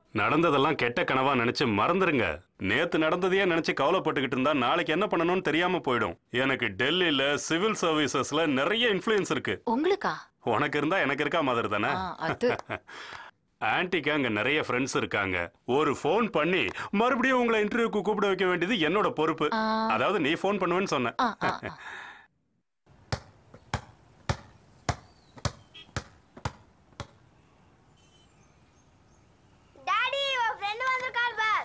நடந்ததெல்லாம் கெட்ட கனவா நினைச்சு மறந்துருங்க நேத்து நடந்ததையே நினைச்சு கவலைப்பட்டுக்கிட்டு இருந்தா நாளைக்கு என்ன பண்ணணும்னு தெரியாம போயிடும் எனக்கு டெல்லியில சிவில் சர்வீசஸ்ல நிறைய இன்ஃப்ளூயன்ஸ் இருக்கு உங்களுக்கா உனக்கு இருந்தா எனக்கு இருக்கா மாதிரி தானே ஆ, அது ஆன்ட்டிக்கு அங்க நிறைய ஃப்ரெண்ட்ஸ் இருக்காங்க ஒரு ஃபோன் பண்ணி மறுபடியும் உங்களை இன்டர்வியூக்கு கூப்பிட வைக்க வேண்டியது என்னோட பொறுப்பு ஆ. அதாவது நீ ஃபோன் பண்ணுவேன்னு சொன்ன ஆ, ஆ, ஆ. டாடி உன் ஃப்ரெண்ட் வந்திருக்கார் பார்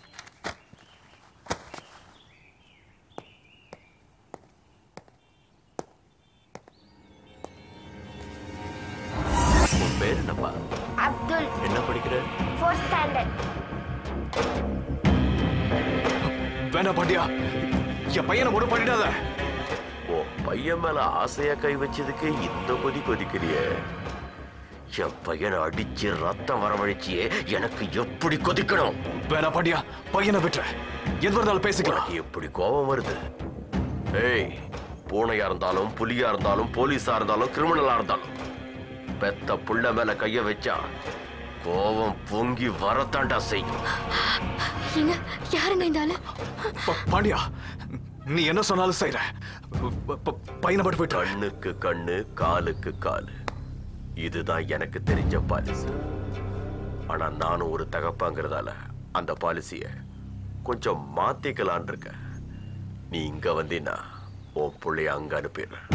உன் பேர் என்னப்பா அப்துல் என்ன படிக்கிற ஃபோர்த் ஸ்டாண்டர்ட் வேணாம் பாண்டியா என் பையனை மட்டும் பண்ணிடாத ஓ பையன் மேல ஆசையா கை வச்சதுக்கு இந்த கொதி கொதிக்கிறியே என் பையனை அடிச்சு ரத்தம் வரவழைச்சியே எனக்கு எப்படி கொதிக்கணும் வேணாம் பாண்டியா பையனை விட்டுற எது இருந்தாலும் பேசிக்கலாம் உனக்கு எப்படி கோபம் வருது ஏய் பூனையா இருந்தாலும் புலியா இருந்தாலும் போலீஸா இருந்தாலும் கிரிமினலா இருந்தாலும் பெத்த புள்ள மேல கைய வச்சா கோபம் பொங்கி வரத்தாண்டா செய்யும் ஏங்க யாருங்க இந்த ஆளு ப- பாண்டியா நீ என்ன சொன்னாலும் செய்யற ப- ப- பையனை மட்டும் விட்டுற கண்ணுக்கு கண்ணு காலுக்கு காலு இதுதான் எனக்கு தெரிஞ்ச பாலிசி ஆனா நானும் ஒரு தகப்பாங்கிறதால அந்த பாலிசிய கொஞ்சம் மாத்திக்கலான் இருக்க நீ இங்க வந்தீன்னா உன் புள்ளைய அங்க அனுப்பிடுறேன்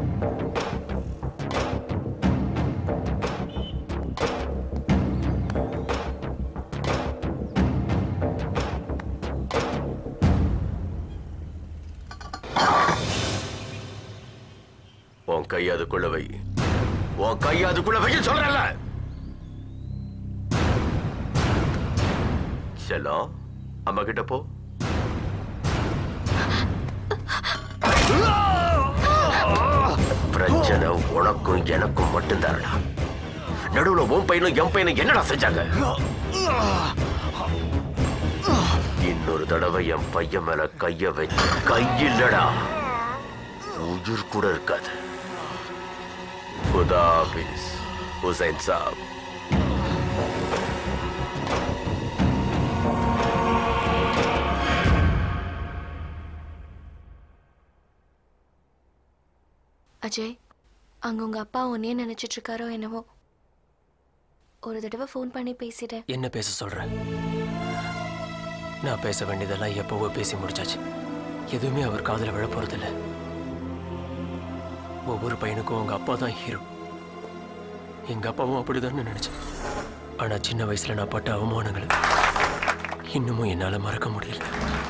உன் கை அதுக்குள்ள வை உன் கை அதுக்குள்ள வை சொல்றல செல்லம் அம்மா கிட்ட போ பிரச்சனை உனக்கும் எனக்கும் மட்டும்தான்டா நடுவுல உன் பையனும் என் பையனும் என்னடா செஞ்சாங்க இன்னொரு தடவை என் பையன் மேல கைய வச்சு கையில்லடா உயிர் கூட இருக்காது खुदा हाफिज हुसैन साहब அஜய் அங்க உங்க அப்பா உன்னையே நினைச்சிட்டு இருக்காரோ என்னவோ ஒரு தடவை ஃபோன் பண்ணி பேசிட்டேன் என்ன பேச சொல்ற நான் பேச வேண்டியதெல்லாம் எப்பவோ பேசி முடிச்சாச்சு எதுவுமே அவர் காதுல விழ போறதில்ல ஒவ்வொரு பையனுக்கும் அவங்க அப்பா தான் ஹீரோ எங்க அப்பாவும் அப்படிதான் நினைச்சேன் ஆனா சின்ன வயசுல நான் பட்ட அவமானங்கள் இன்னமும் என்னால மறக்க முடியல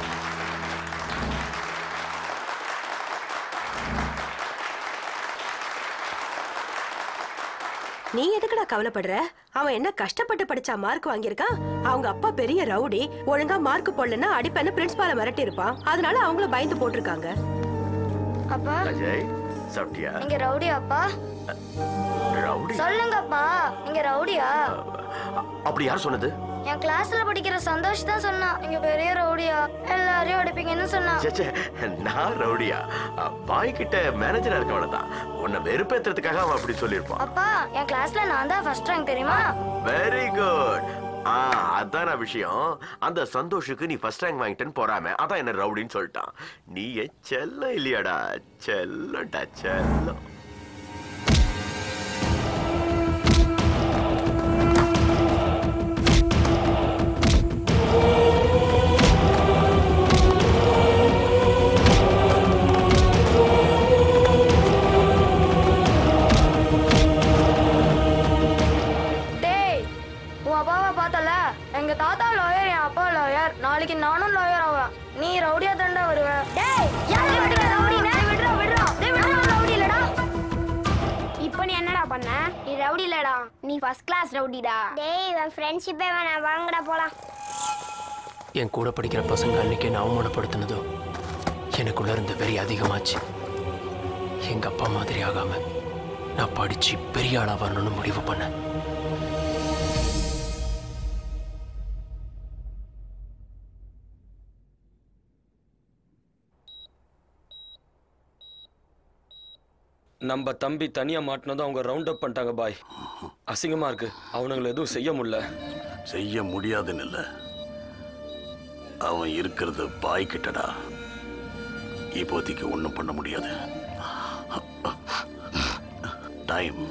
நீ எதுக்குடா கவலைப்படுற அவன் என்ன கஷ்டப்பட்டு படிச்சா மார்க் வாங்கியிருக்கான் அவங்க அப்பா பெரிய ரவுடி ஒழுங்கா மார்க் போடலன்னா அடிப்பேன்னு பிரின்ஸ்பால மிரட்டி இருப்பான் அதனால அவங்கள பயந்து போட்டிருக்காங்க அப்பா அஜய் சாப்பிட்டியா நீங்க ரவுடியா அப்பா ரவுடி சொல்லுங்கப்பா நீங்க ரவுடியா அப்படி யார் சொன்னது என் கிளாஸ்ல படிக்கிற சந்தோஷ் தான் சொன்னான் நீங்க பெரிய ரவுடியா எல்லாரையும் அடிப்பீங்கன்னு சொன்னான் ச்சே, ச்சே, நான் ரவுடியா பாய் கிட்ட மேனேஜரா இருக்கவன தான் உன்னை வெறுப்பேத்துறதுக்காக அவன் அப்படி சொல்லியிருப்பான் அப்பா என் கிளாஸ்ல நான் தான் ஃபர்ஸ்ட் ரேங்க் தெரியுமா வெரி குட் ஆ அதான விஷயம் அந்த சந்தோஷுக்கு நீ ஃபர்ஸ்ட் ரேங்க் வாங்கிட்டேன்னு போறாம அதான் என்ன ரவுடின்னு சொல்லிட்டான் நீ என் செல்லம் இல்லையாடா செல்லம்டா செல்லம் டேய் உன் அப்பாவை பார்த்தல எங்க தாத்தா லாயர் என் அப்பா லாயர் நாளைக்கு நானும் லாயர் ஆவேன் நீ ரவுடியா தாண்டா வருவ டேய் யாரு விடுற ரவுடினா விடுறா விடுறா டேய் விடுறா ரவுடி இல்லடா இப்போ நீ என்னடா பண்ண நீ ரவுடி இல்லடா நீ ஃபர்ஸ்ட் கிளாஸ் ரவுடிடா டேய் இவன் ஃப்ரெண்ட்ஷிப்பே வேணாம் வாங்கடா போலாம் என் கூட படிக்கிற பசங்க அன்னைக்கு என்ன அவமானப்படுத்தினதோ எனக்குள்ள இருந்த வெறி அதிகமாச்சு எங்க அப்பா மாதிரி ஆகாம நான் படிச்சு பெரிய ஆளா வரணும்னு முடிவு பண்ணேன் நம்ம தம்பி தனியா மாட்டினதும் அவங்க ரவுண்ட் அப் பண்ணிட்டாங்க பாய் அசிங்கமா இருக்கு அவனுங்களை எதுவும் செய்ய முடியல செய்ய முடியாதுன்னு இல்லை அவன் இருக்கிறது பாய்கிட்டடா இப்போதைக்கு ஒன்றும் பண்ண முடியாது டைம்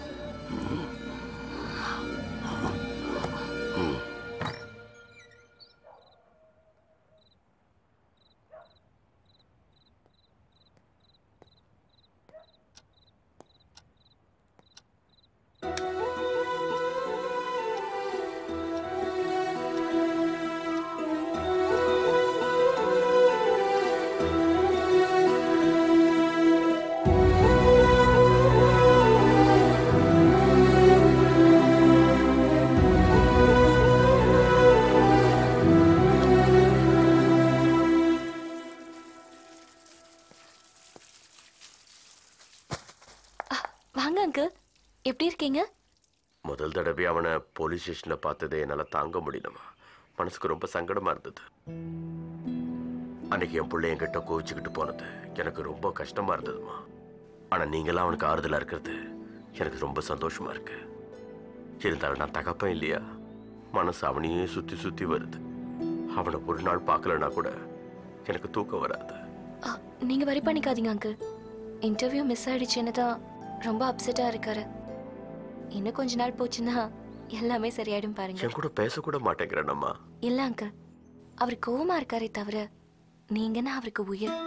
வாங்க அங்கிள் எப்படி இருக்கீங்க முதல் தடவை அவனை போலீஸ் ஸ்டேஷன்ல பார்த்ததே என்னால தாங்க முடியலமா மனசுக்கு ரொம்ப சங்கடமா இருந்தது அன்னைக்கு என் பிள்ளை என்கிட்ட கோவிச்சுக்கிட்டு போனது எனக்கு ரொம்ப கஷ்டமா இருந்ததுமா ஆனா நீங்களாம் அவனுக்கு ஆறுதலா இருக்கிறது எனக்கு ரொம்ப சந்தோஷமா இருக்கு இருந்தாலும் நான் தகப்பேன் இல்லையா மனசு அவனையே சுத்தி சுத்தி வருது அவனை ஒரு நாள் பார்க்கலனா கூட எனக்கு தூக்கம் வராது ஆ, நீங்க வரி பண்ணிக்காதீங்க அங்கிள் இன்டர்வியூ மிஸ் ஆயிடுச்சுன்னு தான் ரொம்ப அப்செட்டா இருக்காரு இன்னும் கொஞ்ச நாள் போச்சுன்னா எல்லாமே சரியாயிடும் பாருங்க என் கூட பேசக்கூட மாட்டேங்கிறேனம்மா இல்ல அங்கிள் அவர் கோவமா இருக்காரே தவிர நீங்கன்னா அவருக்கு உயிர்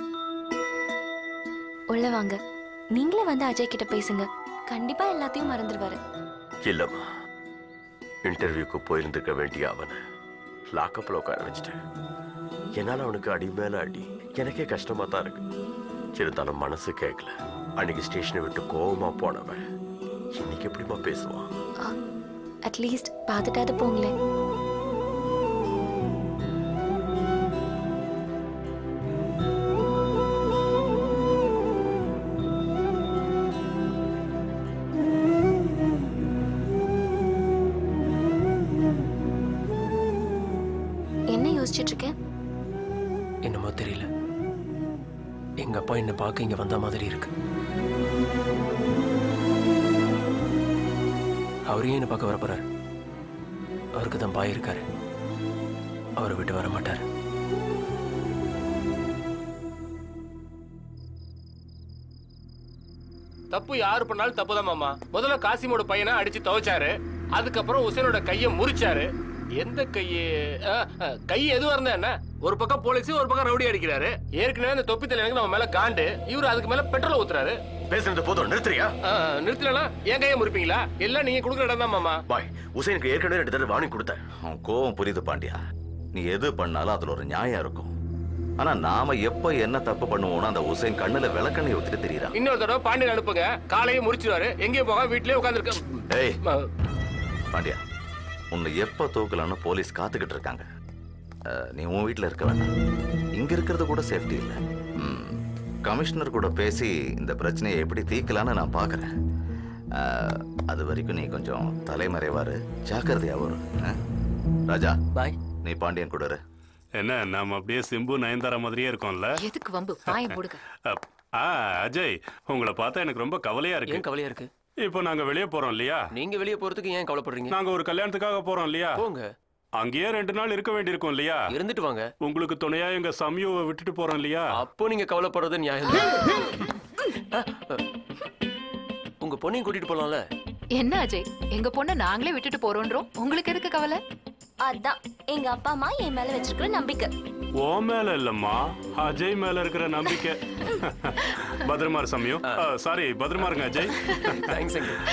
உள்ள வாங்க நீங்களே வந்து அஜய் கிட்ட பேசுங்க கண்டிப்பா எல்லாத்தையும் மறந்துடுவாரு இல்லம்மா இன்டர்வியூக்கு போயிருந்திருக்க வேண்டிய அவனை லாக்கப்பில் உட்கார வச்சுட்டேன் என்னால் அவனுக்கு அடி மேல அடி எனக்கே கஷ்டமா தான் இருக்கு இருந்தாலும் மனசு கேட்கல அன்னைக்கு ஸ்டேஷனை விட்டு கோவமா போனவன் இன்னைக்கு எப்படிம்மா பேசுவான் அட்லீஸ்ட் பார்த்துட்டாவது போங்களேன் என்ன யோசிச்சுட்டு இருக்கேன் என்னமோ தெரியல எங்க அப்பா என்ன பார்க்க இங்க வந்த மாதிரி இருக்கு அவரையும் என்ன பார்க்க வர போறாரு அவருக்கு தான் பாய் இருக்காரு அவரை விட்டு வர மாட்டார் தப்பு யாரு பண்ணாலும் தப்பு தான் மாமா முதல்ல காசிமோட பையனை அடிச்சு துவைச்சாரு அதுக்கப்புறம் உசேனோட கையை முறிச்சாரு எந்த கையை கை எதுவா இருந்தா என்ன ஒரு பக்கம் போலீஸ் ஒரு பக்கம் ரவுடி அடிக்கிறாரு ஏற்கனவே அந்த தொப்பி தலைவனுக்கு நம்ம மேல காண்டு இவரு அதுக்கு மேல பெட்ரோல் ஊத்துறாரு பேசுறது போதும் நிறுத்துறியா நிறுத்தலனா என் கையை முறிப்பீங்களா எல்லாம் நீங்க கொடுக்குற இடம் தான் மாமா பாய் உசேனுக்கு ஏற்கனவே ரெண்டு தடவை வாங்கி கொடுத்தேன் அவன் கோவம் புரியுது பாண்டியா நீ எது பண்ணாலும் அதுல ஒரு நியாயம் இருக்கும் ஆனா நாம எப்ப என்ன தப்பு பண்ணுவோம்னு அந்த உசைன் கண்ணுல விளக்கண்ணை ஊத்திட்டு தெரியறான் இன்னொரு தடவை பாண்டியன் அனுப்புங்க காலையே முறிச்சிருவாரு எங்கேயும் போக வீட்லயே உட்காந்துருக்க ஏய் பாண்டியா உன்னை எப்ப தூக்கலாம்னு போலீஸ் காத்துக்கிட்டு இருக்காங்க அஹ், நீ உன் வீட்ல இருக்க வேண்டாம் இங்க இருக்கிறது கூட சேஃப்டி இல்லை ம், கமிஷனர் கூட பேசி இந்த பிரச்சனையை எப்படி தீர்க்கலான்னு நான் பார்க்கறேன் அஹ், அது வரைக்கும் நீ கொஞ்சம் தலைமறைவாரு ஜாக்கிரதையா வரும் அஹ்? ராஜா பாய் நீ பாண்டியன் கூட இரு. என்ன நாம அப்படியே சிம்பு நயன்தாரா மாதிரியே இருக்கோம்ல எதுக்கு வம்பு பாய போடுங்க அப்- ஆ அஜய் உங்களை பார்த்தா எனக்கு ரொம்ப கவலையா இருக்கு ஏன் கவலையா இருக்கு இப்போ நாங்க வெளியே போறோம் இல்லையா நீங்க வெளியே போறதுக்கு ஏன் கவலைப்படுறீங்க நாங்க ஒரு கல்யாணத்துக்காக போறோம் இல்லையா போங்க அங்கேயே ரெண்டு நாள் இருக்க வேண்டியிருக்கும் இல்லையா இருந்துட்டு வாங்க உங்களுக்கு துணையா எங்க சம்யுவை விட்டுட்டு போறோம் இல்லையா அப்போ நீங்க கவலைப்படுறது நியாயம் தான். உங்க பொண்ணையும் கூட்டிட்டு போலாம்ல என்ன அஜய் எங்க பொண்ணை நாங்களே விட்டுட்டு போறோன்றோம் உங்களுக்கு எதுக்கு கவலை அதான் எங்க அப்பா அம்மா என் மேல வச்சிருக்கிற நம்பிக்கை ஓ மேல இல்லம்மா அஜய் மேல இருக்கிற நம்பிக்கை பத்திரமா இரு சமயம் சாரி பத்திரமா இருங்க அஜய் தேங்க்ஸ்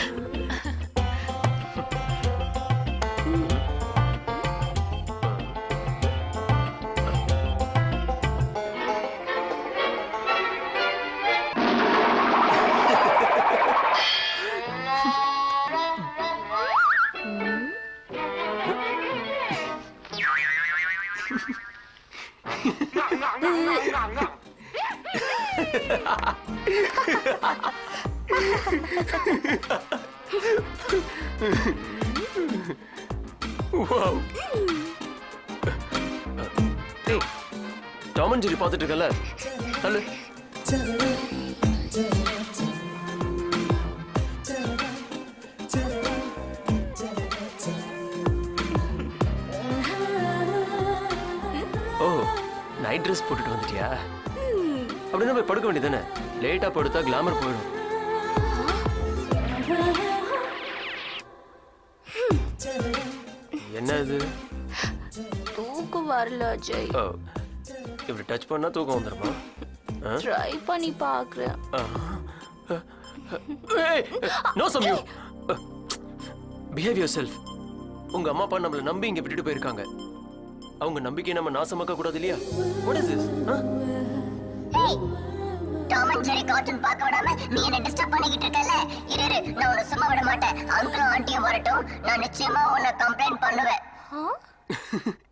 வாவ் டேய் டாம் அண்ட் ஜெரி பார்த்துட்டு இருக்கல தள்ளு ஓ நைட் ட்ரெஸ் போட்டுட்டு வந்துட்டியா அப்படின்னா போய் படுக்க வேண்டியதானே லேட்டா படுத்தா கிளாமர் போயிடும் என்ன இது தூக்கம் வரல அஜய் ஓ, இப்படி டச் பண்ணா தூக்கம் வந்துருமா ஆ? ட்ரை பண்ணி பாக்குறேன் no Samyu behave yourself உங்க அம்மா அப்பா நம்மள நம்பி இங்க விட்டுட்டு போயிருக்காங்க அவங்க நம்பிக்கையை நம்ம நாசமாக்க கூடாது இல்லையா what is this Tom and Jerry cartoon பார்க்க விடாம நீ என்ன டிஸ்டர்ப் பண்ணிக்கிட்டு இருக்கல இரு இரு நான் உன்னை சும்மா விட மாட்டேன் அங்கிளும் ஆண்டியும் வரட்டும் நான் நிச்சயமா உன்னை கம்ப்ளைண்ட் பண்ணுவேன்